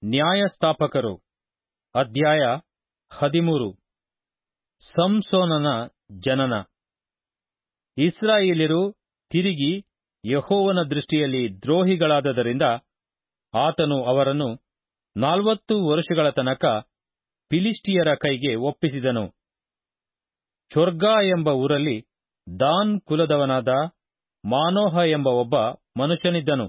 ನ್ಯಾಯಸ್ಥಾಪಕರು ಅಧ್ಯಾಯ ಹದಿಮೂರು ಸಂಸೋನನ ಜನನ ಇಸ್ರಾಯೇಲ್ಯರು ತಿರುಗಿ ಯೆಹೋವನ ದೃಷ್ಟಿಯಲ್ಲಿ ದ್ರೋಹಿಗಳಾದದರಿಂದ ಆತನು ಅವರನ್ನು ನಾಲ್ವತ್ತು ವರುಷಗಳ ತನಕ ಫಿಲಿಷ್ಟಿಯರ ಕೈಗೆ ಒಪ್ಪಿಸಿದನು ಚೊರ್ಗಾ ಎಂಬ ಊರಲ್ಲಿ ದಾನ್ ಕುಲದವನಾದ ಮಾನೋಹ ಎಂಬ ಒಬ್ಬ ಮನುಷ್ಯನಿದ್ದನು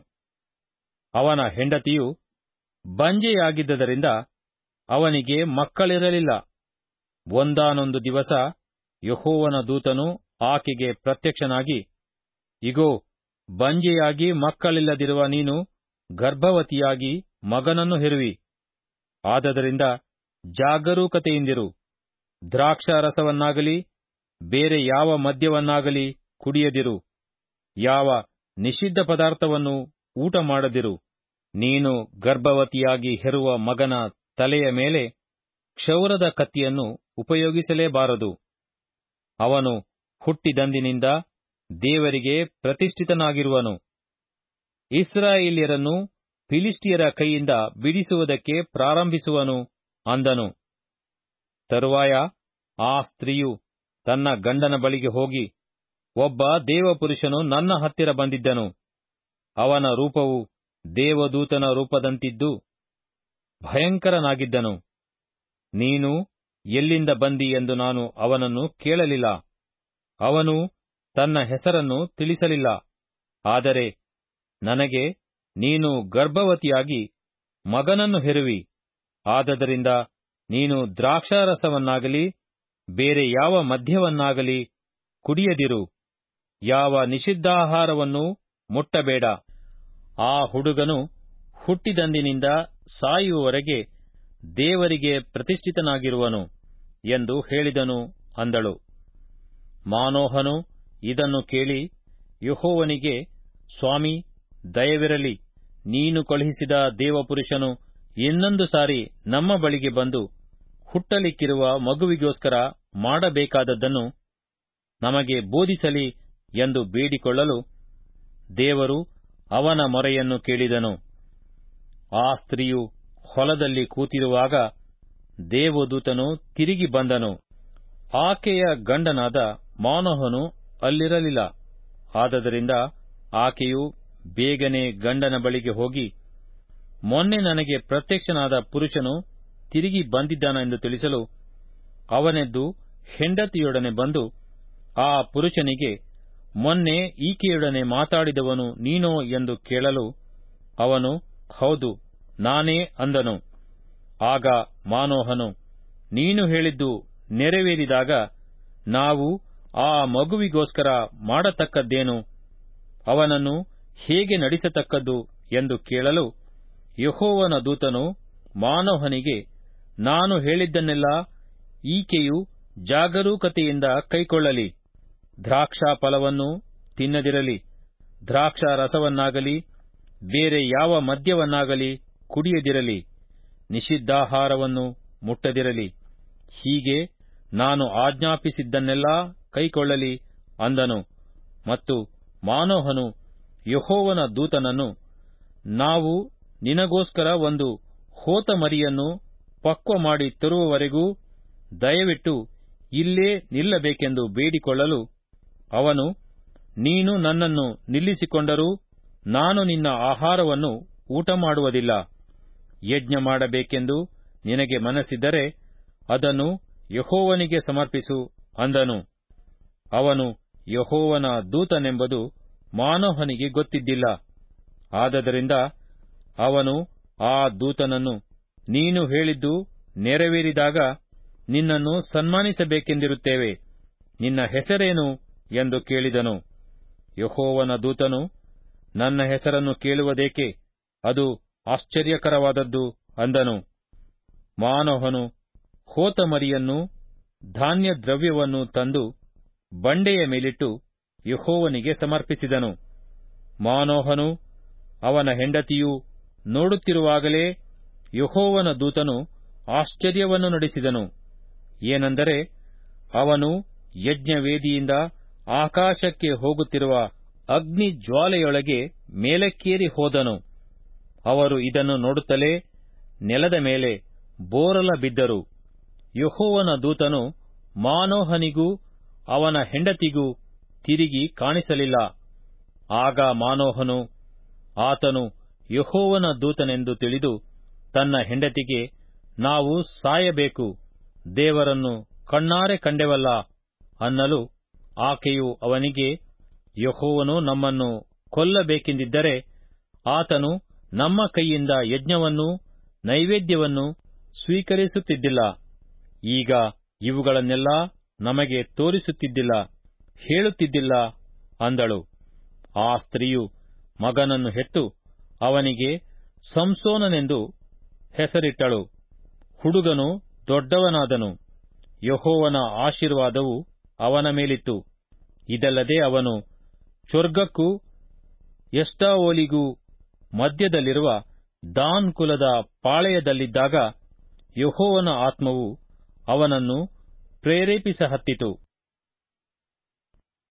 ಅವನ ಹೆಂಡತಿಯು ಬಂಜೆಯಾಗಿದ್ದರಿಂದ ಅವನಿಗೆ ಮಕ್ಕಳಿರಲಿಲ್ಲ ಒಂದಾನೊಂದು ದಿವಸ ಯೆಹೋವನ ದೂತನು ಆಕೆಗೆ ಪ್ರತ್ಯಕ್ಷನಾಗಿ ಇಗೋ ಬಂಜೆಯಾಗಿ ಮಕ್ಕಳಿಲ್ಲದಿರುವ ನೀನು ಗರ್ಭವತಿಯಾಗಿ ಮಗನನ್ನು ಹೆರುವಿ ಆದದರಿಂದ ಜಾಗರೂಕತೆಯಿಂದಿರು ದ್ರಾಕ್ಷಾರಸವನ್ನಾಗಲಿ ಬೇರೆ ಯಾವ ಮದ್ಯವನ್ನಾಗಲಿ ಕುಡಿಯದಿರು ಯಾವ ನಿಷಿದ್ಧ ಪದಾರ್ಥವನ್ನು ಊಟ ಮಾಡದಿರು ನೀನು ಗರ್ಭವತಿಯಾಗಿ ಹೆರುವ ಮಗನ ತಲೆಯ ಮೇಲೆ ಕ್ಷೌರದ ಕತ್ತಿಯನ್ನು ಉಪಯೋಗಿಸಲೇಬಾರದು ಅವನು ಹುಟ್ಟಿದಂದಿನಿಂದ ದೇವರಿಗೆ ಪ್ರತಿಷ್ಠಿತನಾಗಿರುವನು ಇಸ್ರಾಯೇಲ್ಯರನ್ನು ಫಿಲಿಷ್ಟಿಯರ ಕೈಯಿಂದ ಬಿಡಿಸುವುದಕ್ಕೆ ಪ್ರಾರಂಭಿಸುವನು ಅಂದನು ತರುವಾಯ ಆ ಸ್ತ್ರೀಯು ತನ್ನ ಗಂಡನ ಬಳಿಗೆ ಹೋಗಿ ಒಬ್ಬ ದೇವಪುರುಷನು ನನ್ನ ಹತ್ತಿರ ಬಂದಿದ್ದನು ಅವನ ರೂಪವು ದೇವದೂತನ ರೂಪದಂತಿದ್ದು ಭಯಂಕರನಾಗಿದ್ದನು ನೀನು ಎಲ್ಲಿಂದ ಬಂದಿ ಎಂದು ನಾನು ಅವನನ್ನು ಕೇಳಲಿಲ್ಲ ಅವನು ತನ್ನ ಹೆಸರನ್ನು ತಿಳಿಸಲಿಲ್ಲ ಆದರೆ ನನಗೆ ನೀನು ಗರ್ಭವತಿಯಾಗಿ ಮಗನನ್ನು ಹೆರುವಿ ಆದದರಿಂದ ನೀನು ದ್ರಾಕ್ಷಾರಸವನ್ನಾಗಲಿ ಬೇರೆ ಯಾವ ಮದ್ಯವನ್ನಾಗಲಿ ಕುಡಿಯದಿರು ಯಾವ ನಿಷಿದ್ಧಾಹಾರವನ್ನು ಮುಟ್ಟಬೇಡ ಆ ಹುಡುಗನು ಹುಟ್ಟಿದಂದಿನಿಂದ ಸಾಯುವವರೆಗೆ ದೇವರಿಗೆ ಪ್ರತಿಷ್ಠಿತನಾಗಿರುವನು ಎಂದು ಹೇಳಿದನು ಅಂದಳು ಮಾನೋಹನು ಇದನ್ನು ಕೇಳಿ ಯೆಹೋವನಿಗೆ ಸ್ವಾಮಿ ದಯವಿರಲಿ ನೀನು ಕಳುಹಿಸಿದ ದೇವಪುರುಷನು ಇನ್ನೊಂದು ಸಾರಿ ನಮ್ಮ ಬಳಿಗೆ ಬಂದು ಹುಟ್ಟಲಿಕ್ಕಿರುವ ಮಗುವಿಗೋಸ್ಕರ ಮಾಡಬೇಕಾದದ್ದನ್ನು ನಮಗೆ ಬೋಧಿಸಲಿ ಎಂದು ಬೇಡಿಕೊಳ್ಳಲು ದೇವರು ಅವನ ಮೊರೆಯನ್ನು ಕೇಳಿದನು ಆ ಸ್ತ್ರೀಯು ಹೊಲದಲ್ಲಿ ಕೂತಿರುವಾಗ ದೇವದೂತನು ತಿರುಗಿ ಬಂದನು ಆಕೆಯ ಗಂಡನಾದ ಮಾನೋಹನು ಅಲ್ಲಿರಲಿಲ್ಲ ಆದದರಿಂದ ಆಕೆಯು ಬೇಗನೆ ಗಂಡನ ಬಳಿಗೆ ಹೋಗಿ ಮೊನ್ನೆ ನನಗೆ ಪ್ರತ್ಯಕ್ಷನಾದ ಪುರುಷನು ತಿರುಗಿ ಬಂದಿದ್ದಾನೆಂದು ತಿಳಿಸಲು ಅವನೆದ್ದು ಹೆಂಡತಿಯೊಡನೆ ಬಂದು ಆ ಪುರುಷನಿಗೆ ಮೊನ್ನೆ ಈಕೆಯೊಡನೆ ಮಾತಾಡಿದವನು ನೀನೋ ಎಂದು ಕೇಳಲು ಅವನು ಹೌದು ನಾನೇ ಅಂದನು ಆಗ ಮಾನೋಹನು ನೀನು ಹೇಳಿದ್ದು ನೆರವೇರಿದಾಗ ನಾವು ಆ ಮಗುವಿಗೋಸ್ಕರ ಮಾಡತಕ್ಕದ್ದೇನು ಅವನನ್ನು ಹೇಗೆ ನಡೆಸತಕ್ಕದ್ದು ಎಂದು ಕೇಳಲು ಯೆಹೋವನ ದೂತನು ಮಾನೋಹನಿಗೆ ನಾನು ಹೇಳಿದ್ದನ್ನೆಲ್ಲ ಈಕೆಯು ಜಾಗರೂಕತೆಯಿಂದ ಕೈಕೊಳ್ಳಲಿ ದ್ರಾಕ್ಷಾ ಫಲವನ್ನು ತಿನ್ನದಿರಲಿ ದ್ರಾಕ್ಷಾ ರಸವನ್ನಾಗಲಿ ಬೇರೆ ಯಾವ ಮದ್ಯವನ್ನಾಗಲಿ ಕುಡಿಯದಿರಲಿ ನಿಷಿದ್ಧಾಹಾರವನ್ನು ಮುಟ್ಟದಿರಲಿ ಹೀಗೆ ನಾನು ಆಜ್ಞಾಪಿಸಿದ್ದನ್ನೆಲ್ಲ ಕೈಕೊಳ್ಳಲಿ ಅಂದನು ಮತ್ತು ಮಾನೋಹನು ಯೆಹೋವನ ದೂತನನ್ನು ನಾವು ನಿನಗೋಸ್ಕರ ಒಂದು ಹೋತ ಮರಿಯನ್ನು ಪಕ್ವ ಮಾಡಿ ತರುವವರೆಗೂ ದಯವಿಟ್ಟು ಇಲ್ಲೇ ನಿಲ್ಲಬೇಕೆಂದು ಬೇಡಿಕೊಳ್ಳಲು ಅವನು ನೀನು ನನ್ನನ್ನು ನಿಲ್ಲಿಸಿಕೊಂಡರೂ ನಾನು ನಿನ್ನ ಆಹಾರವನ್ನು ಊಟ ಮಾಡುವುದಿಲ್ಲ ಯಜ್ಞ ಮಾಡಬೇಕೆಂದು ನಿನಗೆ ಮನಸ್ಸಿದ್ದರೆ ಅದನ್ನು ಯೆಹೋವನಿಗೆ ಸಮರ್ಪಿಸು ಅಂದನು ಅವನು ಯೆಹೋವನ ದೂತನೆಂಬುದು ಮಾನೋಹನಿಗೆ ಗೊತ್ತಿದ್ದಿಲ್ಲ ಆದದರಿಂದ ಅವನು ಆ ದೂತನನ್ನು ನೀನು ಹೇಳಿದ್ದು ನೆರವೇರಿದಾಗ ನಿನ್ನನ್ನು ಸನ್ಮಾನಿಸಬೇಕೆಂದಿರುತ್ತೇವೆ ನಿನ್ನ ಹೆಸರೇನು ಎಂದು ಕೇಳಿದನು ಯೆಹೋವನ ದೂತನು ನನ್ನ ಹೆಸರನ್ನು ಕೇಳುವುದೇಕೆ ಅದು ಆಶ್ಚರ್ಯಕರವಾದದ್ದು ಅಂದನು ಮಾನೋಹನು ಹೋತ ಮರಿಯನ್ನು ಧಾನ್ಯ ದ್ರವ್ಯವನ್ನು ತಂದು ಬಂಡೆಯ ಮೇಲಿಟ್ಟು ಯೆಹೋವನಿಗೆ ಸಮರ್ಪಿಸಿದನು ಮಾನೋಹನು ಅವನ ಹೆಂಡತಿಯು ನೋಡುತ್ತಿರುವಾಗಲೇ ಯೆಹೋವನ ದೂತನು ಆಶ್ಚರ್ಯವನ್ನು ನಡೆಸಿದನು ಏನೆಂದರೆ ಅವನು ಯಜ್ಞವೇದಿಯಿಂದ ಆಕಾಶಕ್ಕೆ ಹೋಗುತ್ತಿರುವ ಅಗ್ನಿ ಜ್ವಾಲೆಯೊಳಗೆ ಮೇಲಕ್ಕೇರಿ ಹೋದನು ಅವರು ಇದನ್ನು ನೋಡುತ್ತಲೇ ನೆಲದ ಮೇಲೆ ಬೋರಲ ಬಿದ್ದರು ಯಹೋವನ ದೂತನು ಮಾನೋಹನಿಗೂ ಅವನ ಹೆಂಡತಿಗೂ ತಿರುಗಿ ಕಾಣಿಸಲಿಲ್ಲ ಆಗ ಮಾನೋಹನು ಆತನು ಯಹೋವನ ದೂತನೆಂದು ತಿಳಿದು ತನ್ನ ಹೆಂಡತಿಗೆ ನಾವು ಸಾಯಬೇಕು ದೇವರನ್ನು ಕಣ್ಣಾರೆ ಕಂಡೆವಲ್ಲ ಅನ್ನಲು ಆಕೆಯು ಅವನಿಗೆ ಯಹೋವನು ನಮ್ಮನ್ನು ಕೊಲ್ಲಬೇಕೆಂದಿದ್ದರೆ ಆತನು ನಮ್ಮ ಕೈಯಿಂದ ಯಜ್ಞವನ್ನೂ ನೈವೇದ್ಯವನ್ನೂ ಸ್ವೀಕರಿಸುತ್ತಿದ್ದಿಲ್ಲ ಈಗ ಇವುಗಳನ್ನೆಲ್ಲ ನಮಗೆ ತೋರಿಸುತ್ತಿದ್ದಿಲ್ಲ ಹೇಳುತ್ತಿದ್ದಿಲ್ಲ ಅಂದಳು ಆ ಸ್ತ್ರೀಯು ಮಗನನ್ನು ಹೆತ್ತು ಅವನಿಗೆ ಸಂಸೋನನೆಂದು ಹೆಸರಿಟ್ಟಳು ಹುಡುಗನು ದೊಡ್ಡವನಾದನು ಯಹೋವನ ಆಶೀರ್ವಾದವು ಅವನ ಮೇಲಿತ್ತು ಇದಲ್ಲದೆ ಅವನು ಚೊರ್ಗಕ್ಕೂ ಎಷ್ಟಾವೋಲಿಗೂ ಮಧ್ಯದಲ್ಲಿರುವ ದಾನ್ ಕುಲದ ಪಾಳೆಯದಲ್ಲಿದ್ದಾಗ ಯಹೋವನ ಆತ್ಮವು ಅವನನ್ನು ಪ್ರೇರೇಪಿಸಹತ್ತಿತು